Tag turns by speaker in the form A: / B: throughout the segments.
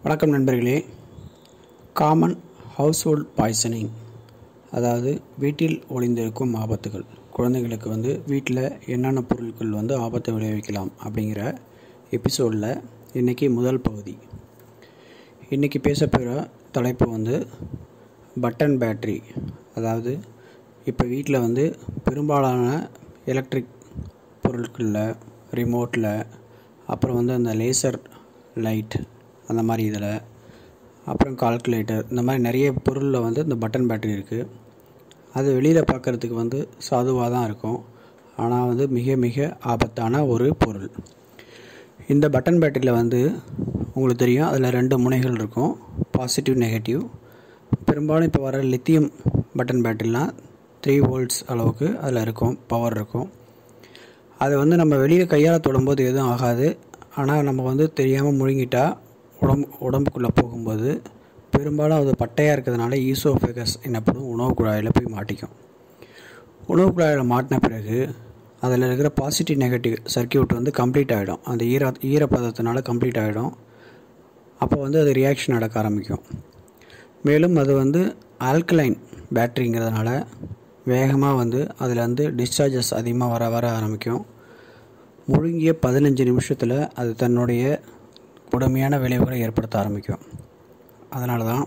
A: வணக்கம் நண்பர்களே common household poisoning அதாவது வீட்டில் ஒளிந்திருக்கும் ஆபத்துகள் குழந்தைங்களுக்கு வந்து வீட்டில் என்னென்ன பொருட்கள் வந்து ஆபத்தை விளைவிக்கலாம் அப்படிங்கிற எபிசோடில் இன்றைக்கி முதல் பகுதி இன்றைக்கி பேசப்போகிற தலைப்பு வந்து பட்டன் பேட்ரி அதாவது இப்போ வீட்டில் வந்து பெரும்பாலான எலக்ட்ரிக் பொருட்களில் ரிமோட்டில் அப்புறம் வந்து அந்த லேசர் லைட் அந்த மாதிரி இதில் அப்புறம் கால்குலேட்டர் இந்த மாதிரி நிறைய பொருளில் வந்து இந்த பட்டன் பேட்டரி இருக்குது அது வெளியில் பார்க்குறதுக்கு வந்து சாதுவாக தான் இருக்கும் ஆனால் வந்து மிக மிக ஆபத்தான ஒரு பொருள் இந்த பட்டன் பேட்டரியில் வந்து உங்களுக்கு தெரியும் அதில் ரெண்டு முனைகள் இருக்கும் பாசிட்டிவ் நெகட்டிவ் பெரும்பாலும் இப்போ வர லித்தியம் பட்டன் பேட்டரிலாம் த்ரீ வோல்ட்ஸ் அளவுக்கு அதில் இருக்கும் பவர் இருக்கும் அதை வந்து நம்ம வெளியில் கையால் தொடும்போது எதுவும் ஆகாது ஆனால் நம்ம வந்து தெரியாமல் முழுங்கிட்டா உடம்பு உடம்புக்குள்ளே போகும்போது பெரும்பாலும் அது பட்டையாக இருக்கிறதுனால ஈசோஃபெகஸ் எனப்படும் உணவு குழாயில் போய் மாட்டிக்கும் உணவு குழாயில் மாட்டின பிறகு அதில் இருக்கிற பாசிட்டிவ் நெகட்டிவ் சர்க்கியூட் வந்து கம்ப்ளீட் ஆகிடும் அந்த ஈர ஈரப்பதத்தினால கம்ப்ளீட் ஆகிடும் அப்போ வந்து அது ரியாக்ஷன் நடக்க ஆரம்பிக்கும் மேலும் அது வந்து ஆல்கலைன் பேட்ரிங்கிறதுனால வேகமாக வந்து அதில் வந்து டிஸ்சார்ஜஸ் அதிகமாக வர வர ஆரம்பிக்கும் முழுங்கிய பதினஞ்சு நிமிஷத்தில் அது தன்னுடைய கொடுமையான விளைவுகளை ஏற்படுத்த ஆரம்பிக்கும் அதனால தான்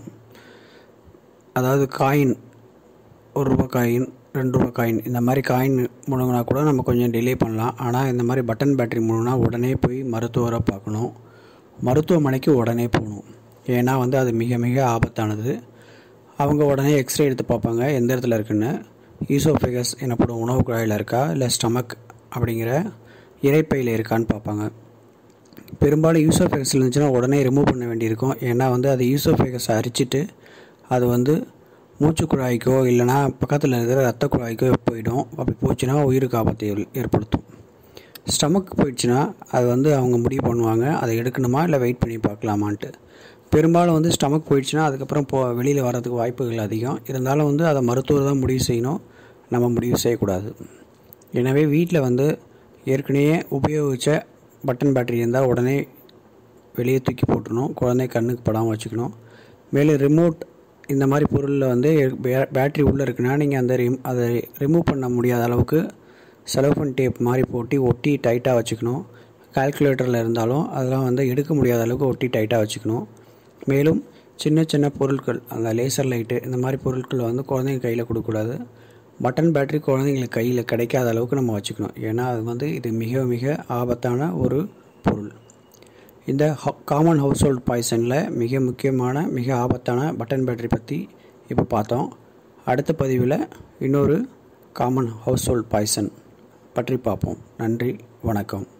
A: அதாவது காயின் ஒரு ரூபா காயின் ரெண்டு ரூபா காயின் இந்த மாதிரி காயின் முழுங்கினா கூட நம்ம கொஞ்சம் டிலே பண்ணலாம் ஆனால் இந்த மாதிரி பட்டன் பேட்டரி முழுங்கினா உடனே போய் மருத்துவரை பார்க்கணும் மருத்துவமனைக்கு உடனே போகணும் ஏன்னா வந்து அது மிக மிக ஆபத்தானது அவங்க உடனே எக்ஸ்ரே எடுத்து பார்ப்பாங்க எந்த இடத்துல இருக்குன்னு ஈசோஃபெகஸ் எனப்படும் உணவு குழாயில் இருக்கா இல்லை ஸ்டமக் அப்படிங்கிற இறைப்பையில் இருக்கான்னு பார்ப்பாங்க பெரும்பாலும் யூசோஃபேகஸ் இருந்துச்சுன்னா உடனே ரிமூவ் பண்ண வேண்டியிருக்கும் ஏன்னா வந்து அது யூசோஃபேகஸை அரிச்சிட்டு அது வந்து மூச்சு குழாய்க்கோ இல்லைனா பக்கத்தில் இருக்கிற ரத்த குழாய்க்கோ போயிடும் அப்படி போச்சுன்னா உயிருக்கு ஆபத்தை ஏற்படுத்தும் ஸ்டமக் போயிடுச்சுன்னா அது வந்து அவங்க முடிவு பண்ணுவாங்க அதை எடுக்கணுமா இல்லை வெயிட் பண்ணி பார்க்கலாமான்ட்டு பெரும்பாலும் வந்து ஸ்டமக் போயிடுச்சுன்னா அதுக்கப்புறம் போ வெளியில் வர்றதுக்கு வாய்ப்புகள் அதிகம் இருந்தாலும் வந்து அதை மருத்துவர் தான் முடிவு செய்யணும் நம்ம முடிவு செய்யக்கூடாது எனவே வீட்டில் வந்து ஏற்கனவே உபயோகித்த பட்டன் பேட்டரி இருந்தால் உடனே வெளியே தூக்கி போட்டுடணும் குழந்தை கண்ணுக்கு படாமல் வச்சுக்கணும் மேலும் ரிமோட் இந்த மாதிரி பொருளில் வந்து பேட்ரி உள்ளே இருக்குன்னா நீங்கள் அந்த ரிம் அதை ரிமூவ் பண்ண முடியாத அளவுக்கு செலோஃபன் டேப் மாதிரி போட்டு ஒட்டி டைட்டாக வச்சுக்கணும் கால்குலேட்டரில் இருந்தாலும் அதெல்லாம் வந்து எடுக்க முடியாத அளவுக்கு ஒட்டி டைட்டாக வச்சுக்கணும் மேலும் சின்ன சின்ன பொருட்கள் அந்த லேசர் லைட்டு இந்த மாதிரி பொருட்கள் வந்து குழந்தைங்க கையில் கொடுக்கக்கூடாது பட்டன் பேட்டரி குழந்தைங்களுக்கு கையில் கிடைக்காத அளவுக்கு நம்ம வச்சுக்கணும் ஏன்னா அது வந்து இது மிக மிக ஆபத்தான ஒரு பொருள் இந்த காமன் ஹவுஸ் ஹோல்ட் பாய்சனில் மிக முக்கியமான மிக ஆபத்தான பட்டன் பேட்டரி பற்றி இப்போ பார்த்தோம் அடுத்த பதிவில் இன்னொரு காமன் ஹவுஸ் ஹோல்ட் பாய்சன் பற்றி பார்ப்போம் நன்றி வணக்கம்